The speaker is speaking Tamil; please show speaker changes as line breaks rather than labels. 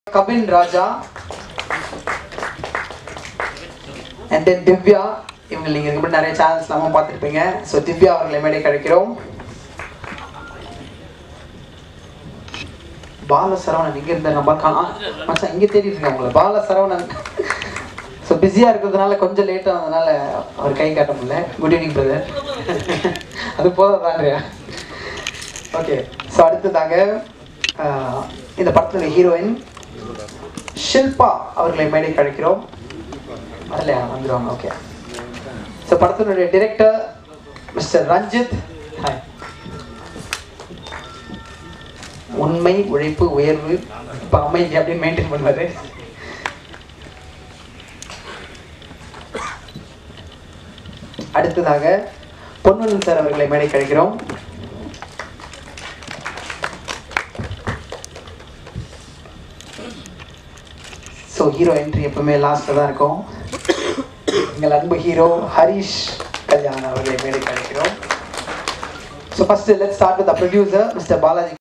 கபின் ராஜா அண்ட் தென் திவ்யா இவங்க நீங்கள் இதுக்கு முன்னாடி நிறைய சேனல்ஸ் எல்லாமே பார்த்துருப்பீங்க ஸோ திவ்யா அவர்களை மேடை கிடைக்கிறோம் பால சரவணன் இங்கே இருந்த நம்ம காணா மச்சான் இங்கே தேடிட்டு இருக்கேன் உங்களை பால சரவணன் ஸோ பிஸியாக இருக்கிறதுனால கொஞ்சம் லேட் ஆனதுனால அவர் கை காட்ட முடியல குட் ஈவினிங் பிரதர் அது போதாதான்றியா ஓகே ஸோ அடுத்ததாக ஆஹ், இந்த படத்தில் ஹீரோயின் ஷில்பா அவர்களை மேடை கழிக்கிறோம் வரலையா வந்துடுவாங்க ஓகே ஸோ படத்தினுடைய டிரெக்டர் மிஸ்டர் ரஞ்சித் ஹாய் உண்மை உழைப்பு உயர்வு இப்போ அமைதி அப்படின்னு மெயின்டைன் பண்ணுவாரு அடுத்ததாக பொன்வன் சார் அவர்களை மேடை கழிக்கிறோம் ஸோ ஹீரோ என்ட்ரி எப்பவுமே லாஸ்ட்டில் தான் இருக்கும் எங்கள் அன்பு ஹீரோ ஹரிஷ் கல்யாண் அவர்களை மேடை கழிக்கிறோம் so first let start with producer mister Balaji